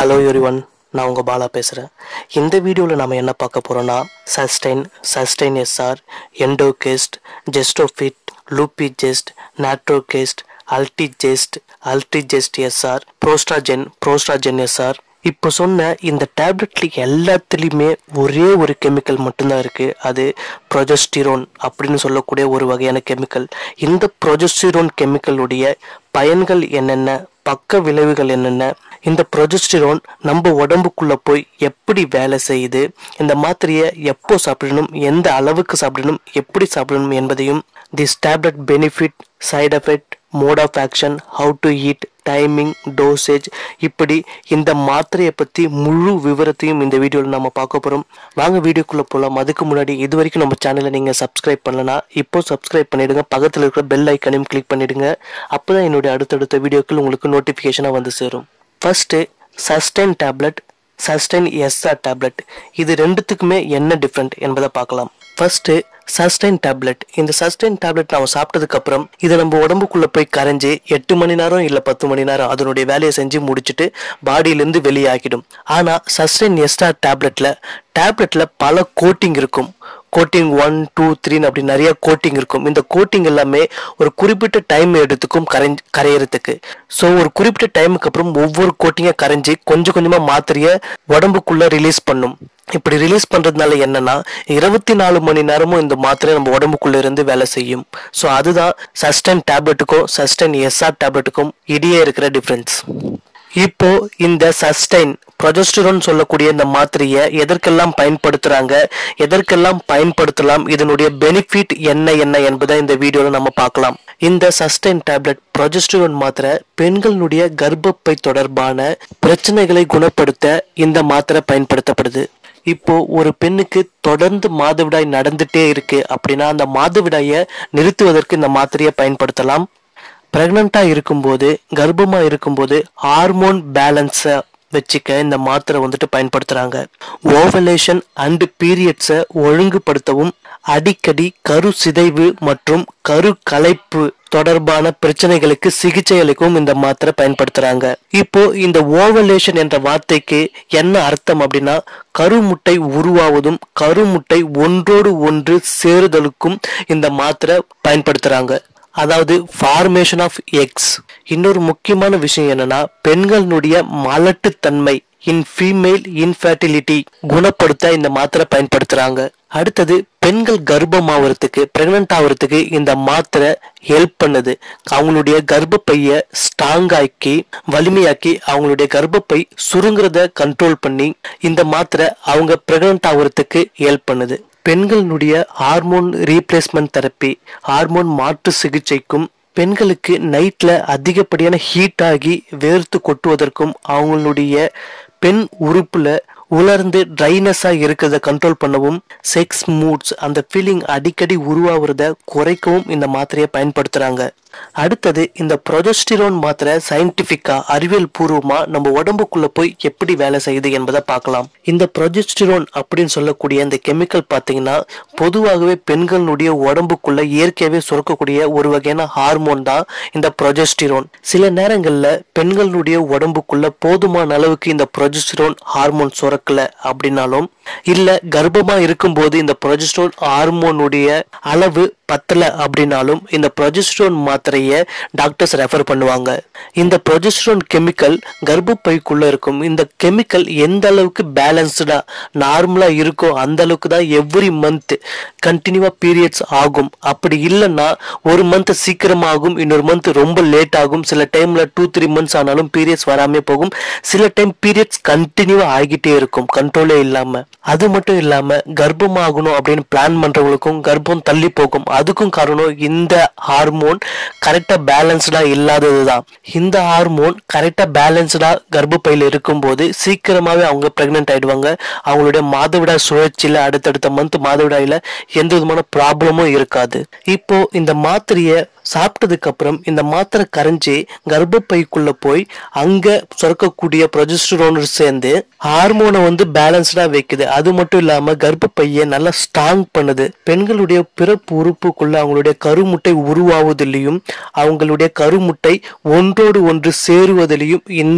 hello everyone நான் உங்கள் பாலா பேசுகிறேன் இந்த வீடியோவில் நம்ம என்ன பார்க்க போகிறோன்னா Sustain Sustain SR Endogest Gestofit Lupigest Natrogest Altigest Altigest SR Prostagen Prostagen SR இப்போ சொன்ன இந்த டேப்லெட்ல எல்லாத்துலேயுமே ஒரே ஒரு கெமிக்கல் மட்டும்தான் இருக்குது அது ப்ரொஜஸ்டிரோன் அப்படின்னு சொல்லக்கூடிய ஒரு வகையான கெமிக்கல் இந்த ப்ரொஜஸ்டிரோன் கெமிக்கலுடைய பயன்கள் என்னென்ன பக்க விளைவுகள் என்னென்ன இந்த ப்ரொஜஸ்டிரோன் நம்ம உடம்புக்குள்ள போய் எப்படி வேலை செய்யுது இந்த மாத்திரையை எப்போ சாப்பிடணும் எந்த அளவுக்கு சாப்பிடணும் எப்படி சாப்பிடணும் என்பதையும் this tablet benefit side effect mode of action how to eat timing dosage இப்படி இந்த மாத்திரையை பற்றி முழு விவரத்தையும் இந்த வீடியோவில் நம்ம பார்க்க போகிறோம் வாங்க வீடியோக்குள்ளே போகலாம் அதுக்கு முன்னாடி இது வரைக்கும் நம்ம சேனலை நீங்கள் சப்ஸ்கிரைப் பண்ணலனா இப்போ சப்ஸ்கிரைப் பண்ணிடுங்க பக்கத்தில் இருக்கிற பெல் ஐக்கனையும் கிளிக் பண்ணிடுங்க அப்போ தான் என்னுடைய அடுத்தடுத்த வீடியோக்கள் உங்களுக்கு நோட்டிஃபிகேஷனாக வந்து சேரும் first Sustain tablet Sustain SR tablet இது ரெண்டுத்துக்குமே என்ன டிஃப்ரெண்ட் என்பதை பார்க்கலாம் ஃபர்ஸ்ட்டு சஸ்டைன் டேப்லெட் இந்த சஸ்டைன் டேப்லெட் நம்ம சாப்பிட்டதுக்கு அப்புறம் இது நம்ம உடம்புக்குள்ள போய் கரைஞ்சி எட்டு மணி நேரம் இல்லை பத்து மணி நேரம் அதனுடைய வேலையை செஞ்சு முடிச்சுட்டு பாடியிலேருந்து வெளியாகிடும் ஆனால் சஸ்டைன் எஸ்ஆர் டேப்லெட்டில் டேப்லெட்டில் பல கோட்டிங் இருக்கும் கோட்டிங் ஒன் டூ த்ரீன்னு அப்படி நிறைய கோட்டிங் இருக்கும் இந்த கோட்டிங் எல்லாமே ஒரு குறிப்பிட்ட டைம் எடுத்துக்கும் கரை கரையிறதுக்கு ஸோ ஒரு குறிப்பிட்ட டைமுக்கு அப்புறம் ஒவ்வொரு கோட்டிங்காக கரைஞ்சி கொஞ்சம் கொஞ்சமாக மாத்திரையை உடம்புக்குள்ள ரிலீஸ் பண்ணும் இப்படி ரிலீஸ் பண்றதுனால என்னன்னா இருபத்தி நாலு மணி நேரமும் இந்த மாத்திரை நம்ம உடம்புக்குள்ள இருந்து வேலை செய்யும் ஸோ அதுதான் சஸ்டைன் டேப்லெட்டுக்கும் சஸ்டைன் எஸ்ஆர் டேப்லெட்டுக்கும் இடையே இருக்கிற டிஃப்ரென்ஸ் இப்போ இந்த சஸ்டைன் ப்ரொஜெஸ்டரோன் சொல்லக்கூடிய இந்த மாத்திரையை எதற்கெல்லாம் பயன்படுத்துறாங்க எதற்கெல்லாம் பயன்படுத்தலாம் இதனுடைய பெனிஃபிட் என்ன என்ன என்பதை இந்த வீடியோவில் நம்ம பார்க்கலாம் இந்த சஸ்டைன் டேப்லெட் ப்ரொஜெஸ்டரோன் மாத்திரை பெண்களுடைய கர்ப்பப்பை தொடர்பான பிரச்சனைகளை குணப்படுத்த இந்த மாத்திரை பயன்படுத்தப்படுது இப்போ ஒரு பெண்ணுக்கு தொடர்ந்து மாதவிடாய் நடந்துட்டே இருக்கு அப்படின்னா அந்த மாதவிடாயை நிறுத்துவதற்கு இந்த மாத்திரையை பயன்படுத்தலாம் ப்ரெக்னெண்ட்டாக இருக்கும்போது கர்ப்பமாக இருக்கும்போது ஹார்மோன் பேலன்ஸை வச்சுக்க இந்த மாத்திரை வந்துட்டு பயன்படுத்துகிறாங்க ஓவலேஷன் அண்ட் பீரியட்ஸை ஒழுங்குபடுத்தவும் அடிக்கடி கரு சிதைவு மற்றும் கரு கலைப்பு தொடர்பான பிரச்சனைகளுக்கு சிகிச்சை அளிக்கவும் இந்த மாத்திரை பயன்படுத்துறாங்க இப்போ இந்த ஓவலேஷன் என்ற வார்த்தைக்கு என்ன அர்த்தம் அப்படின்னா கருமுட்டை உருவாவதும் கருமுட்டை ஒன்றோடு ஒன்று சேருதலுக்கும் இந்த மாத்திரை பயன்படுத்துறாங்க அதாவது ஃபார்மேஷன் ஆஃப் எக்ஸ் இன்னொரு முக்கியமான விஷயம் என்னன்னா பெண்களுடைய மலட்டுத்தன்மை இன் ஃபீமேல் இன்ஃபர்டிலிட்டி குணப்படுத்த இந்த மாத்திரை பயன்படுத்துறாங்க அடுத்தது பெண்கள் கர்ப்பம் ஆகிறதுக்கு பிரெக்னென்ட் ஆகிறதுக்கு இந்த மாத்திரை ஹெல்ப் பண்ணுது அவங்களுடைய கர்ப்பப்பைய ஸ்ட்ராங் ஆக்கி வலிமையாக்கி அவங்களுடைய கர்ப்பப்பை சுருங்குறத கண்ட்ரோல் பண்ணி இந்த மாத்திரை அவங்க பிரெக்னென்ட் ஆகிறதுக்கு ஹெல்ப் பண்ணுது பெண்களுடைய ஹார்மோன் ரீப்ளேஸ்மெண்ட் தெரப்பி ஹார்மோன் மாற்று சிகிச்சைக்கும் பெண்களுக்கு நைட்ல அதிகப்படியான ஹீட் ஆகி வேர்த்து கொட்டுவதற்கும் அவங்களுடைய பெண் உறுப்புல உலர்ந்து ட்ரைனஸாக இருக்கிறத கண்ட்ரோல் பண்ணவும் செக்ஸ் மூட்ஸ் அந்த ஃபீலிங் அடிக்கடி உருவாகிறத குறைக்கவும் இந்த மாத்திரையை பயன்படுத்துகிறாங்க அடுத்தது இந்த ப்ரொஜஸ்டிரோன் மாத்திரை சயின்டிஃபிக்காக அறிவியல் பூர்வமாக நம்ம உடம்புக்குள்ளே போய் எப்படி வேலை செய்யுது என்பதை பார்க்கலாம் இந்த ப்ரொஜஸ்டிரோன் அப்படின்னு சொல்லக்கூடிய இந்த கெமிக்கல் பார்த்தீங்கன்னா பொதுவாகவே பெண்களுடைய உடம்புக்குள்ள இயற்கையாகவே சுரக்கக்கூடிய ஒரு வகையான ஹார்மோன் தான் இந்த ப்ரொஜஸ்டிரோன் சில நேரங்களில் பெண்களுடைய உடம்புக்குள்ள போதுமான அளவுக்கு இந்த ப்ரொஜஸ்டிரோன் ஹார்மோன் சுரக்கல அப்படின்னாலும் இல்ல கர்ப்பமா இருக்கும்போது இந்த ப்ரொஜெஸ்ட்ரோன் ஹார்மோனுடைய அளவு பத்தல அப்படின்னாலும் இந்த ப்ரொஜெஸ்ட்ரோன் மாத்திரையை டாக்டர்ஸ் ரெஃபர் பண்ணுவாங்க இந்த ப்ரொஜெஸ்ட்ரோன் கெமிக்கல் கர்ப்பப்பைக்குள்ள இருக்கும் இந்த கெமிக்கல் எந்த அளவுக்கு பேலன்ஸ்டா நார்மலா இருக்கோ அந்த அளவுக்கு தான் எவ்ரி மந்த் கண்டினியூவா பீரியட்ஸ் ஆகும் அப்படி இல்லைன்னா ஒரு மந்த் சீக்கிரமாகும் இன்னொரு மந்த் ரொம்ப லேட் ஆகும் சில டைம்ல டூ த்ரீ மந்த்ஸ் ஆனாலும் பீரியட்ஸ் வராமே போகும் சில டைம் பீரியட்ஸ் கண்டினியூவா ஆகிட்டே இருக்கும் கண்ட்ரோலே இல்லாம அது மட்டும் இல்லாம கர்ப்பமாகணும் அப்படின்னு பிளான் பண்றவங்களுக்கும் கர்ப்பம் தள்ளி போகும் அதுக்கும் காரணம் இந்த ஹார்மோன் கரெக்டா பேலன்ஸ்டா இல்லாதது தான் இந்த ஹார்மோன் கரெக்டா பேலன்ஸ்டா கர்ப்பப்பையில இருக்கும்போது சீக்கிரமாவே அவங்க பிரெக்னென்ட் ஆயிடுவாங்க அவங்களுடைய மாதவிடாய் சுழற்சியில அடுத்தடுத்த மந்த் மாதவிடாயில எந்த விதமான ப்ராப்ளமும் இருக்காது இப்போ இந்த மாத்திரையை சாப்பிட்டதுக்கு அப்புறம் இந்த மாத்திரை கரைஞ்சி கர்ப்பப்பைக்குள்ள போய் அங்க சுரக்கக்கூடிய ப்ரொஜெஸ்டரோன் சேர்ந்து ஹார்மோனை வந்து பேலன்ஸ்டா வைக்குது அது மட்டும் இல்லாம கர்ப்பப்பையை நல்லா ஸ்ட்ராங் பண்ணுது பெண்களுடைய பிறப்பு உறுப்புக்குள்ள அவங்களுடைய கருமுட்டை உருவாவதிலையும் அவங்களுடைய கருமுட்டை ஒன்றோடு ஒன்று சேருவதிலையும் இந்த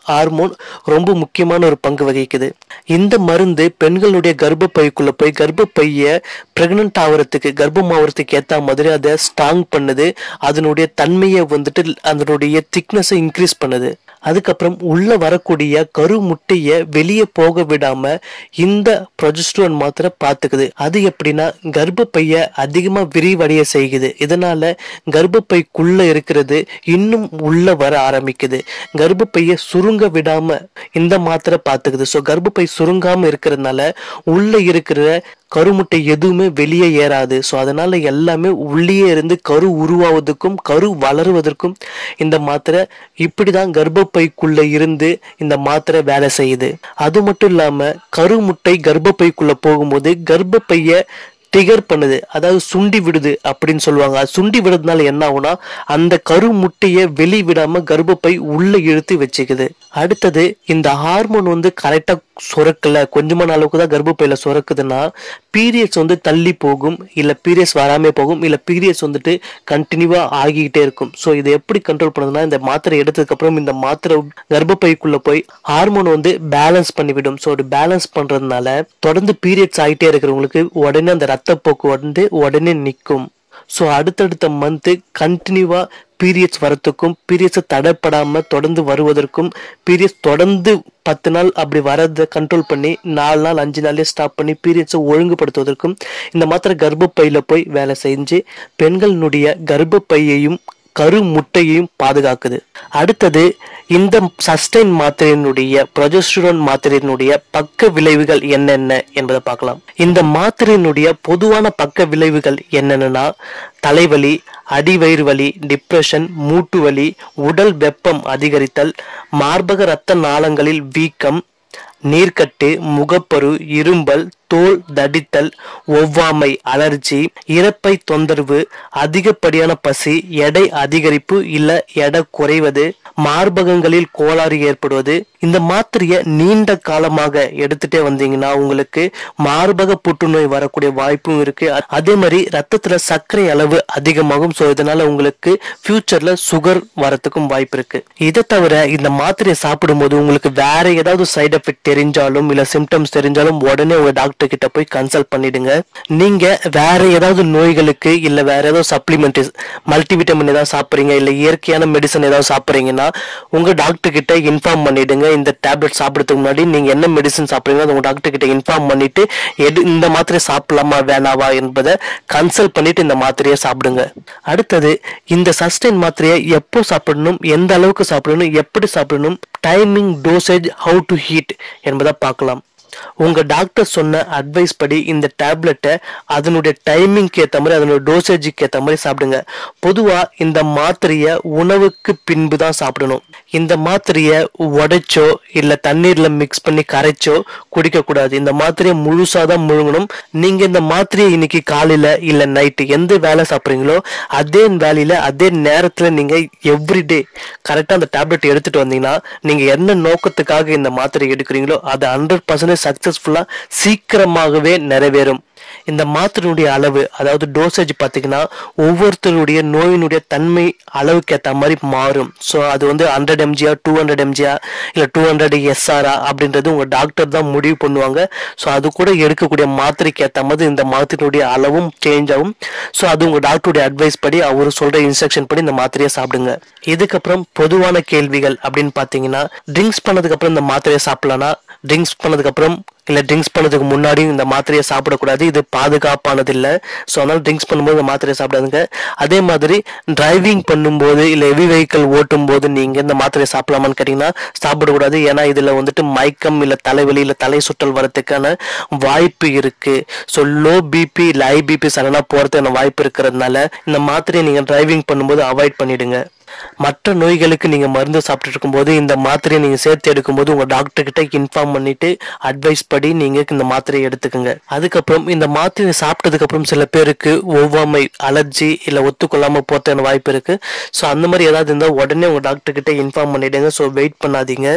ஹார்மோன் ரொம்ப முக்கியமான ஒரு பங்கு வகிக்குது இந்த மருந்து பெண்களுடைய கர்ப்பப்பைக்குள்ள போய் கர்ப்பப்பைய பிரெக்னன்ட் ஆகிறதுக்கு கர்ப்பம் ஆகிறதுக்கு ஏத்த மாதிரி அதை ஸ்ட்ராங் பண்ணுது அதனுடைய தன்மையை வந்துட்டு அதனுடைய திக்னஸை இன்க்ரீஸ் பண்ணுது அதுக்கப்புறம் உள்ள வரக்கூடிய கரு முட்டைய வெளியே போக விடாம இந்த ப்ரொஜெஸ்ட்ரோன் மாத்திரை பார்த்துக்குது அது எப்படின்னா கர்ப்பப்பைய அதிகமா விரிவடைய செய்யுது இதனால கர்ப்பப்பைக்குள்ள இருக்கிறது இன்னும் உள்ள வர ஆரம்பிக்குது கர்ப்பப்பைய சுருங்க விடாம இந்த மாத்திரை பார்த்துக்குது ஸோ கர்ப்பப்பை சுருங்காம இருக்கிறதுனால உள்ள இருக்கிற கருமுட்டை எதுவுமே வெளியே ஏறாது ஸோ அதனால எல்லாமே உள்ளே இருந்து கரு உருவாவதற்கும் கரு வளருவதற்கும் இந்த மாத்திரை இப்படிதான் கர்ப்பப்பைக்குள்ள இருந்து இந்த மாத்திரை வேலை செய்யுது அது மட்டும் இல்லாம கருமுட்டை கர்ப்பப்பைக்குள்ள போகும்போது கர்ப்பப்பைய டிகர் பண்ணுது அதாவது சுண்டி விடுது அப்படின்னு சொல்லுவாங்க அது சுண்டி விடுறதுனால என்ன ஆகும்னா அந்த கரு முட்டையை வெளி விடாம கர்ப்பப்பை உள்ள இழுத்து வச்சுக்குது அடுத்தது இந்த ஹார்மோன் வந்து கரெக்டா சுரக்கல கொஞ்சமான அளவுக்கு தான் கர்ப்பப்பையில சுரக்குதுன்னா பீரியட்ஸ் வந்து தள்ளி போகும் இல்ல பீரியட்ஸ் வராம போகும் இல்ல பீரியட்ஸ் வந்துட்டு கண்டினியூவா ஆகிக்கிட்டே இருக்கும் ஸோ இதை எப்படி கண்ட்ரோல் பண்ணுதுன்னா இந்த மாத்திரை எடுத்ததுக்கு அப்புறம் இந்த மாத்திரை கர்ப்பப்பைக்குள்ள போய் ஹார்மோன் வந்து பேலன்ஸ் பண்ணிவிடும் ஸோ அது பேலன்ஸ் பண்றதுனால தொடர்ந்து பீரியட்ஸ் ஆகிட்டே இருக்கிறவங்களுக்கு உடனே அந்த ரத்தப்போக்கு வந்து உடனே நிற்கும் ஸோ அடுத்தடுத்த மந்த்து கண்டினியூவா பீரியட்ஸ் வரத்துக்கும் பீரியட்ஸை தடைப்படாம தொடர்ந்து வருவதற்கும் பீரியட்ஸ் தொடர்ந்து பத்து நாள் அப்படி வரதை கண்ட்ரோல் பண்ணி நாலு நாள் அஞ்சு நாள்லயே ஸ்டாப் பண்ணி பீரியட்ஸை ஒழுங்குபடுத்துவதற்கும் இந்த மாத்திரை கர்ப்பப்பையில போய் வேலை செஞ்சு பெண்களினுடைய கர்ப்பப்பையையும் கரு முட்டையையும் பாதுகாக்குது அடுத்தது இந்த சஸ்டைன் மாத்திரையினுடைய ப்ரொஜெஸ்டரோன் மாத்திரையினுடைய பக்க விளைவுகள் என்னென்ன என்பதை பார்க்கலாம் இந்த மாத்திரையினுடைய பொதுவான பக்க விளைவுகள் என்னென்னா தலைவலி அடிவயிறு வலி டிப்ரெஷன் மூட்டு வலி உடல் வெப்பம் அதிகரித்தல் மார்பக இரத்த நாளங்களில் வீக்கம் நீர்க்கட்டு முகப்பரு இரும்பல் தோல் தடித்தல் ஒவ்வாமை அலர்ஜி இறப்பை தொந்தரவு அதிகப்படியான பசி எடை அதிகரிப்பு இல்ல எடை குறைவது மார்பகங்களில் கோளாறு ஏற்படுவது இந்த மாத்திரையை நீண்ட காலமாக எடுத்துட்டே வந்தீங்கன்னா உங்களுக்கு மார்பக புற்றுநோய் வரக்கூடிய வாய்ப்பும் இருக்கு அதே மாதிரி ரத்தத்துல சர்க்கரை அளவு அதிகமாகும் ஸோ இதனால உங்களுக்கு ஃபியூச்சர்ல சுகர் வரத்துக்கும் வாய்ப்பு இருக்கு இதை தவிர இந்த மாத்திரையை சாப்பிடும்போது உங்களுக்கு வேற ஏதாவது சைடு எஃபெக்ட் தெரிஞ்சாலும் இல்ல சிம்டம்ஸ் தெரிஞ்சாலும் உடனே உங்க டாக்டர் கிட்ட போய் கன்சல்ட் பண்ணிடுங்க நீங்க வேற ஏதாவது நோய்களுக்கு இல்ல வேற ஏதாவது சப்ளிமெண்ட் மல்டிவிட்டமின் ஏதாவது சாப்பிடுறீங்க இல்ல இயற்கையான மெடிசன் ஏதாவது சாப்பிடுறீங்கன்னா உங்க டாக்டர் கிட்ட இன்ஃபார்ம் பண்ணிடுங்க இந்த டேப்லெட் சாப்பிடுறதுக்கு முன்னாடி நீங்க என்ன மெடிசன் சாப்பிடுறீங்க அதை உங்க டாக்டர் கிட்ட இன்ஃபார்ம் பண்ணிட்டு எது இந்த மாத்திரை சாப்பிடலாமா வேணாவா என்பதை கன்சல்ட் பண்ணிட்டு இந்த மாத்திரையை சாப்பிடுங்க அடுத்தது இந்த சஸ்டைன் மாத்திரையை எப்போ சாப்பிடணும் எந்த அளவுக்கு சாப்பிடணும் எப்படி சாப்பிடணும் timing dosage how to eat என்பதை பார்க்கலாம் உங்க டாக்டர் சொன்ன அட்வைஸ் படி இந்த டேப்லெட்டை அதனுடைய டைமிங்க்கு ஏற்ற மாதிரி அதனுடைய டோசேஜுக்கு ஏற்ற மாதிரி சாப்பிடுங்க பொதுவா இந்த மாத்திரையை உணவுக்கு பின்பு தான் சாப்பிடணும் இந்த மாத்திரையை உடைச்சோ இல்ல தண்ணீர்ல மிக்ஸ் பண்ணி கரைச்சோ குடிக்க கூடாது இந்த மாத்திரையை முழுசா தான் முழுங்கணும் நீங்க இந்த மாத்திரையை இன்னைக்கு காலையில இல்ல நைட்டு எந்த வேலை சாப்பிட்றீங்களோ அதே வேலையில அதே நேரத்துல நீங்க எவ்ரிடே கரெக்டா அந்த டேப்லெட் எடுத்துட்டு வந்தீங்கன்னா நீங்க என்ன நோக்கத்துக்காக இந்த மாத்திரை எடுக்கிறீங்களோ அது ஹண்ட்ரட் பர்சன்டேஜ் சக்சஸ்ஃபுல்லா சீக்கிரமாகவே நிறைவேறும் இந்த மாத்திரையுடைய அளவு அதாவது டோசேஜ் பார்த்தீங்கன்னா ஒவ்வொருத்தருடைய நோயினுடைய தன்மை அளவுக்கு ஏற்ற மாதிரி மாறும் ஸோ அது வந்து ஹண்ட்ரட் எம்ஜியா டூ ஹண்ட்ரட் எம்ஜியா இல்லை டூ ஹண்ட்ரட் எஸ்ஆரா அப்படின்றது உங்கள் டாக்டர் தான் முடிவு பண்ணுவாங்க ஸோ அது கூட எடுக்கக்கூடிய மாத்திரைக்கு ஏற்ற மாதிரி இந்த மாத்திரையுடைய அளவும் சேஞ்ச் ஆகும் ஸோ அது உங்கள் டாக்டருடைய அட்வைஸ் படி அவர் சொல்கிற இன்ஸ்ட்ரக்ஷன் படி இந்த மாத்திரையை சாப்பிடுங்க இதுக்கப்புறம் பொதுவான கேள்விகள் அப்படின்னு பார்த்தீங்கன்னா ட்ரிங்க்ஸ் பண்ணதுக்கப்புறம் இந்த மாத்திரையை சாப்பிடலாம்னா ட்ரிங்க்ஸ் பண்ணதுக்கப்புறம் இல்லை ட்ரிங்க்ஸ் பண்ணதுக்கு முன்னாடி இந்த மாத்திரையை சாப்பிடக்கூடாது இது பாதுகாப்பானது இல்லை ஸோ அதனால ட்ரிங்க்ஸ் பண்ணும்போது இந்த மாத்திரையை சாப்பிடாதுங்க அதே மாதிரி டிரைவிங் பண்ணும்போது இல்லை ஹெவி வெஹிக்கிள் ஓட்டும் போது நீங்கள் இந்த மாத்திரையை சாப்பிடலாமான்னு கேட்டிங்கன்னா சாப்பிடக்கூடாது ஏன்னா இதில் வந்துட்டு மயக்கம் இல்லை தலைவலி இல்லை தலை சுற்றல் வரதுக்கான வாய்ப்பு இருக்கு ஸோ லோ பிபி இல்லை ஹை பிபி சடனாக போகிறதுக்கான வாய்ப்பு இருக்கிறதுனால இந்த மாத்திரையை நீங்கள் டிரைவிங் பண்ணும்போது அவாய்ட் பண்ணிடுங்க மற்ற நோய்களுக்கு நீங்க மருந்து சாப்பிட்டு இருக்கும்போது இந்த மாத்திரையை நீங்க சேர்த்து எடுக்கும்போது உங்க டாக்டர் கிட்ட இன்ஃபார்ம் பண்ணிட்டு அட்வைஸ் படி நீங்க இந்த மாத்திரையை எடுத்துக்கோங்க அதுக்கப்புறம் இந்த மாத்திரையை சாப்பிட்டதுக்கு அப்புறம் சில பேருக்கு ஒவ்வாமை அலர்ஜி இல்ல ஒத்துக்கொள்ளாம போறதுக்கான வாய்ப்பு இருக்கு ஸோ அந்த மாதிரி ஏதாவது இருந்தால் உடனே உங்க டாக்டர் கிட்ட இன்ஃபார்ம் பண்ணிடுங்க ஸோ வெயிட் பண்ணாதீங்க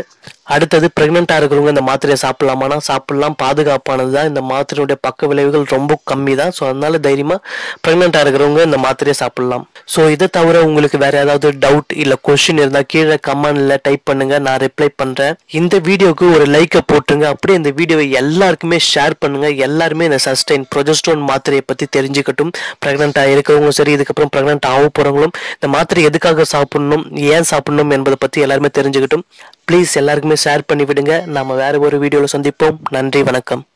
அடுத்தது ப்ரெக்னெண்ட்டாக இருக்கிறவங்க இந்த மாத்திரையை சாப்பிடலாமானா சாப்பிடலாம் பாதுகாப்பானது தான் இந்த மாத்திரையுடைய பக்க விளைவுகள் ரொம்ப கம்மி தான் ஸோ அதனால தைரியமாக ப்ரெக்னெண்ட்டாக இருக்கிறவங்க இந்த மாத்திரையை சாப்பிடலாம் ஸோ இதை தவிர உங்களுக்கு வேற ஏதாவது டவுட் இல்லை கொஷின் இருந்தால் கீழே கமெண்ட்ல டைப் பண்ணுங்க நான் ரிப்ளை பண்ணுறேன் இந்த வீடியோக்கு ஒரு லைக்கை போட்டுருங்க அப்படியே இந்த வீடியோவை எல்லாருக்குமே ஷேர் பண்ணுங்க எல்லாருமே இந்த சஸ்டைன் ப்ரொஜெஸ்ட்ரோன் மாத்திரையை பற்றி தெரிஞ்சுக்கட்டும் ப்ரெக்னெண்ட்டாக இருக்கிறவங்களும் சரி இதுக்கப்புறம் ப்ரெக்னென்ட் ஆக போகிறவங்களும் இந்த மாத்திரை எதுக்காக சாப்பிடணும் ஏன் சாப்பிடணும் என்பதை பற்றி எல்லாருமே தெரிஞ்சுக்கட்டும் ப்ளீஸ் எல்லாருக்குமே ஷேர் பண்ணி விடுங்க நாம வேற ஒரு வீடியோவில் சந்திப்போம் நன்றி வணக்கம்